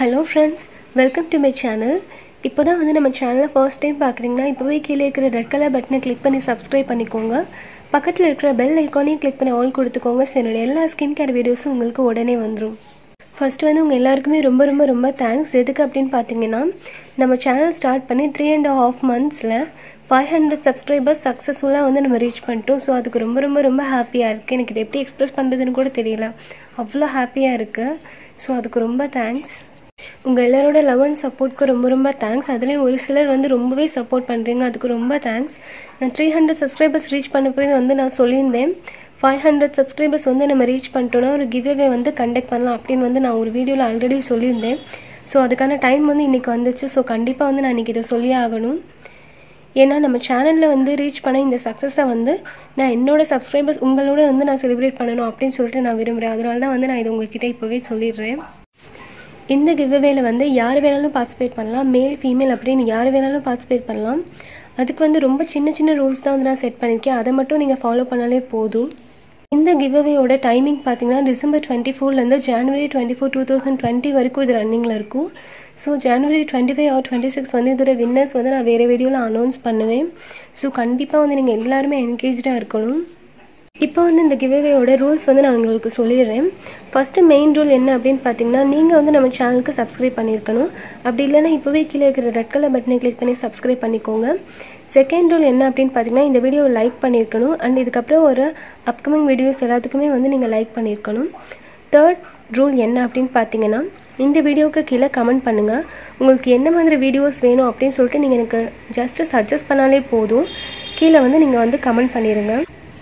hello friends welcome to my channel இப்போ தான் வந்து நம்ம சேனலை ஃபர்ஸ்ட் டைம் பார்க்குறீங்கன்னா இப்போவே கீழே இருக்கிற ரெட் கலர் பட்டனை கிளிக் பண்ணி சப்ஸ்கிரைப் பண்ணிக்கோங்க பக்கத்தில் இருக்கிற பெல் ஐக்கானையும் கிளிக் பண்ணி ஆல் கொடுத்துக்கோங்க ஸோ என்னோட எல்லா ஸ்கின் கேர் வீடியோஸும் உங்களுக்கு உடனே வந்துடும் ஃபர்ஸ்ட் வந்து உங்கள் எல்லாருக்குமே ரொம்ப ரொம்ப ரொம்ப தேங்க்ஸ் எதுக்கு அப்படின்னு பார்த்தீங்கன்னா நம்ம சேனல் ஸ்டார்ட் பண்ணி த்ரீ அண்ட் ஹாஃப் மந்த்ஸில் ஃபைவ் ஹண்ட்ரட் சப்ஸ்கிரைபர்ஸ் சக்ஸஸ்ஃபுல்லாக வந்து நம்ம ரீச் பண்ணிட்டோம் ஸோ அதுக்கு ரொம்ப ரொம்ப ரொம்ப ஹாப்பியாக இருக்குது எனக்கு இது எப்படி எக்ஸ்ப்ரெஸ் பண்ணுறதுன்னு கூட தெரியல அவ்வளோ ஹாப்பியாக இருக்குது ஸோ அதுக்கு ரொம்ப தேங்க்ஸ் உங்கள் எல்லாரோட லவ் அண்ட் சப்போர்ட்க்கு ரொம்ப ரொம்ப தேங்க்ஸ் அதுலேயும் ஒரு சிலர் வந்து ரொம்பவே சப்போர்ட் பண்ணுறீங்க அதுக்கு ரொம்ப தேங்க்ஸ் நான் த்ரீ ஹண்ட்ரட் சப்ஸ்கிரைபர்ஸ் ரீச் பண்ணப்போவே வந்து நான் சொல்லியிருந்தேன் ஃபைவ் ஹண்ட்ரட் சப்ஸ்கிரைபர்ஸ் வந்து நம்ம ரீச் பண்ணிட்டோன்னா ஒரு கிவ்அவே வந்து கண்டக்ட் பண்ணலாம் அப்படின்னு வந்து நான் ஒரு வீடியோவில் ஆல்ரெடி சொல்லியிருந்தேன் ஸோ அதுக்கான டைம் வந்து இன்றைக்கி வந்துச்சு ஸோ கண்டிப்பாக வந்து நான் இன்றைக்கி இதை சொல்லியே ஆகணும் ஏன்னா நம்ம சேனலில் வந்து ரீச் பண்ண இந்த சக்ஸஸை வந்து நான் என்னோடய சப்ஸ்கிரைபர்ஸ் உங்களோட வந்து நான் செலிப்ரேட் பண்ணணும் அப்படின்னு சொல்லிட்டு நான் விரும்புகிறேன் அதனால தான் வந்து நான் இதை உங்ககிட்ட இப்போவே சொல்லிடுறேன் இந்த கிவ்அவேல வந்து யார் வேணாலும் பார்ட்டிசிபேட் பண்ணலாம் மேல் ஃபீமேல் அப்படின்னு யார் வேணாலும் பார்ட்டிசிபேட் பண்ணலாம் அதுக்கு வந்து ரொம்ப சின்ன சின்ன ரூல்ஸ் தான் வந்து நான் செட் பண்ணியிருக்கேன் அதை மட்டும் நீங்கள் ஃபாலோ பண்ணாலே போதும் இந்த கிவ்அவேயோட டைமிங் பார்த்தீங்கன்னா டிசம்பர் டுவெண்ட்டி ஃபோர்லேருந்து January twenty four two thousand twenty வரைக்கும் இது ரன்னிங்கில் இருக்கும் so January twenty five or twenty six வந்து இதோட வின்னர்ஸ் வந்து நான் வேறு வீடியோவில் அனௌன்ஸ் பண்ணுவேன் ஸோ கண்டிப்பாக வந்து நீங்கள் எல்லாருமே என்கேஜாக இருக்கணும் இப்போ வந்து இந்த கிவ்அவேயோட ரூல்ஸ் வந்து நான் உங்களுக்கு சொல்லிடுறேன் ஃபஸ்ட்டு மெயின் ரூல் என்ன அப்படின்னு பார்த்தீங்கன்னா நீங்கள் வந்து நம்ம சேனலுக்கு சப்ஸ்கிரைப் பண்ணியிருக்கணும் அப்படி இல்லைன்னா இப்போவே கீழே இருக்கிற ரெட் கலர் பட்டனை கிளிக் பண்ணி சப்ஸ்கிரைப் பண்ணிக்கோங்க செகண்ட் ரூல் என்ன அப்படின்னு பார்த்தீங்கன்னா இந்த வீடியோவை லைக் பண்ணியிருக்கணும் அண்ட் இதுக்கப்புறம் ஒரு அப்கமிங் வீடியோஸ் எல்லாத்துக்குமே வந்து நீங்கள் லைக் பண்ணியிருக்கணும் தேர்ட் ரூல் என்ன அப்படின்னு பார்த்தீங்கன்னா இந்த வீடியோவுக்கு கீழே கமெண்ட் பண்ணுங்கள் உங்களுக்கு என்ன மாதிரி வீடியோஸ் வேணும் அப்படின்னு சொல்லிட்டு நீங்கள் எனக்கு ஜஸ்ட்டு சஜஸ்ட் பண்ணாலே போதும் கீழே வந்து நீங்கள் வந்து கமெண்ட் பண்ணிடுங்க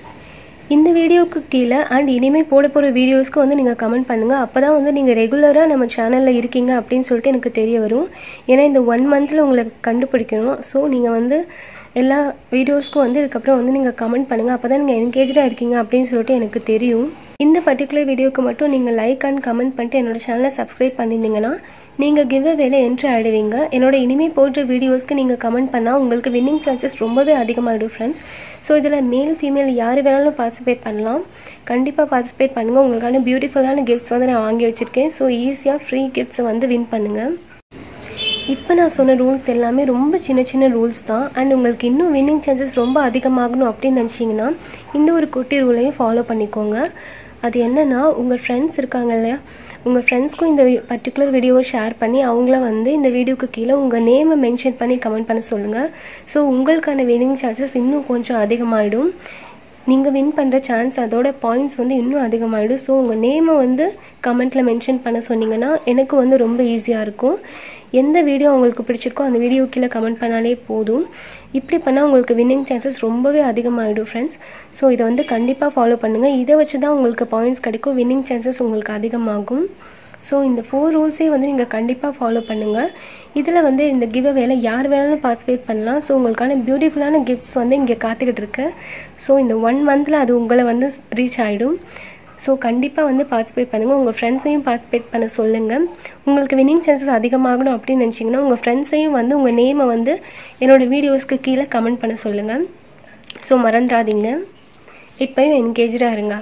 இந்த வீடியோவுக்கு கீழே அண்ட் இனிமேல் போட போகிற வீடியோஸ்க்கு வந்து நீங்கள் கமெண்ட் பண்ணுங்கள் அப்போ தான் வந்து நீங்கள் ரெகுலராக நம்ம சேனலில் இருக்கீங்க அப்படின்னு சொல்லிட்டு எனக்கு தெரிய வரும் ஏன்னா இந்த ஒன் மந்தில் உங்களை கண்டுபிடிக்கணும் ஸோ நீங்கள் வந்து எல்லா வீடியோஸ்க்கும் வந்து இதுக்கப்புறம் வந்து நீங்கள் கமெண்ட் பண்ணுங்கள் அப்போ தான் நீங்கள் என்கேஜாக இருக்கீங்க அப்படின்னு சொல்லிட்டு எனக்கு தெரியும் இந்த பர்டிகுலர் வீடியோக்கு மட்டும் நீங்கள் லைக் அண்ட் கமெண்ட் பண்ணிட்டு என்னோடய சேனலை சப்ஸ்கிரைப் பண்ணியிருந்தீங்கன்னா நீங்கள் கிவ் வேலை என்ட்ரி ஆகிடுவீங்க என்னோட இனிமேல் போடுற வீடியோஸ்க்கு நீங்கள் கமெண்ட் பண்ணால் உங்களுக்கு வின்னிங் சான்சஸ் ரொம்பவே அதிகமாகிடும் ஃப்ரெண்ட்ஸ் ஸோ இதில் மேல் ஃபீமேல் யார் வேணாலும் பார்ட்டிசிபேட் பண்ணலாம் கண்டிப்பாக பார்ட்டிசிபேட் பண்ணுங்கள் உங்களுக்கான பியூட்டிஃபுல்லான கிஃப்ட்ஸ் வந்து நான் வாங்கி வச்சுருக்கேன் ஸோ ஈஸியாக ஃப்ரீ கிஃப்ட்ஸை வந்து வின் பண்ணுங்கள் இப்போ நான் சொன்ன ரூல்ஸ் எல்லாமே ரொம்ப சின்ன சின்ன ரூல்ஸ் தான் அண்ட் உங்களுக்கு இன்னும் வின்னிங் சான்சஸ் ரொம்ப அதிகமாகணும் அப்படின்னு நினச்சிங்கன்னா இந்த ஒரு குட்டி ரூலையும் ஃபாலோ பண்ணிக்கோங்க அது என்னென்னா உங்கள் ஃப்ரெண்ட்ஸ் இருக்காங்க இல்லையா உங்கள் ஃப்ரெண்ட்ஸ்க்கும் இந்த பர்டிகுலர் வீடியோவை ஷேர் பண்ணி அவங்கள வந்து இந்த வீடியோக்கு கீழே உங்கள் நேமை மென்ஷன் பண்ணி கமெண்ட் பண்ண சொல்லுங்கள் ஸோ உங்களுக்கான வின்னிங் சான்சஸ் இன்னும் கொஞ்சம் அதிகமாகிடும் நீங்கள் வின் பண்ணுற சான்ஸ் அதோட பாயிண்ட்ஸ் வந்து இன்னும் அதிகமாகிடும் ஸோ உங்கள் நேமை வந்து கமெண்ட்டில் மென்ஷன் பண்ண சொன்னீங்கன்னா எனக்கு வந்து ரொம்ப ஈஸியாக இருக்கும் எந்த வீடியோ உங்களுக்கு பிடிச்சிருக்கோ அந்த வீடியோ கீழே கமெண்ட் பண்ணாலே போதும் இப்படி பண்ணால் உங்களுக்கு வின்னிங் சான்சஸ் ரொம்பவே அதிகமாகிடும் ஃப்ரெண்ட்ஸ் ஸோ இதை வந்து கண்டிப்பாக ஃபாலோ பண்ணுங்கள் இதை வச்சு தான் உங்களுக்கு பாயிண்ட்ஸ் கிடைக்கும் வின்னிங் சான்சஸ் உங்களுக்கு அதிகமாகும் ஸோ இந்த ஃபோர் ரூல்ஸே வந்து நீங்கள் கண்டிப்பாக ஃபாலோ பண்ணுங்கள் இதில் வந்து இந்த கிவ் அவேல யார் வேணாலும் பார்ட்டிசிபேட் பண்ணலாம் ஸோ உங்களுக்கான பியூட்டிஃபுல்லான கிஃப்ட்ஸ் வந்து இங்கே காத்துக்கிட்டு இருக்கு ஸோ இந்த ஒன் மந்தில் அது உங்களை வந்து ரீச் ஆகிடும் ஸோ கண்டிப்பாக வந்து பார்ட்டிசிபேட் பண்ணுங்கள் உங்கள் ஃப்ரெண்ட்ஸையும் பார்ட்டிசிபேட் பண்ண சொல்லுங்கள் உங்களுக்கு வின்னிங் சான்சஸ் அதிகமாகணும் அப்படின்னு நினச்சிங்கன்னா உங்கள் ஃப்ரெண்ட்ஸையும் வந்து உங்கள் நேமை வந்து என்னோடய வீடியோஸ்க்கு கீழே கமெண்ட் பண்ண சொல்லுங்கள் ஸோ மறந்துடாதீங்க இப்போயும் என்கேஜாக இருங்க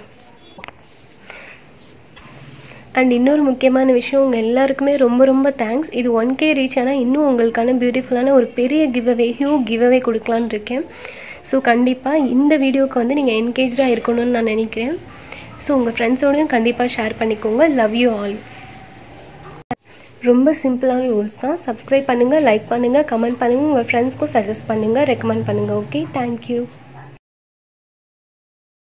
அண்ட் இன்னொரு முக்கியமான விஷயம் உங்கள் எல்லாருக்குமே ரொம்ப ரொம்ப தேங்க்ஸ் இது ஒன் கே ரீச் ஆனால் இன்னும் உங்களுக்கான பியூட்டிஃபுல்லான ஒரு பெரிய giveaway huge giveaway கொடுக்கலான்னு இருக்கேன் ஸோ கண்டிப்பாக இந்த வீடியோவுக்கு வந்து நீங்கள் என்கேஜாக இருக்கணும்னு நான் நினைக்கிறேன் ஸோ உங்கள் ஃப்ரெண்ட்ஸோடையும் கண்டிப்பாக ஷேர் பண்ணிக்கோங்க லவ் யூ ஆல் ரொம்ப சிம்பிளான ரூல்ஸ் தான் சப்ஸ்கிரைப் பண்ணுங்கள் லைக் பண்ணுங்கள் கமெண்ட் பண்ணுங்கள் உங்கள் ஃப்ரெண்ட்ஸ்க்கும் சஜஸ்ட் பண்ணுங்கள் ரெக்கமெண்ட் பண்ணுங்கள் ஓகே தேங்க்யூ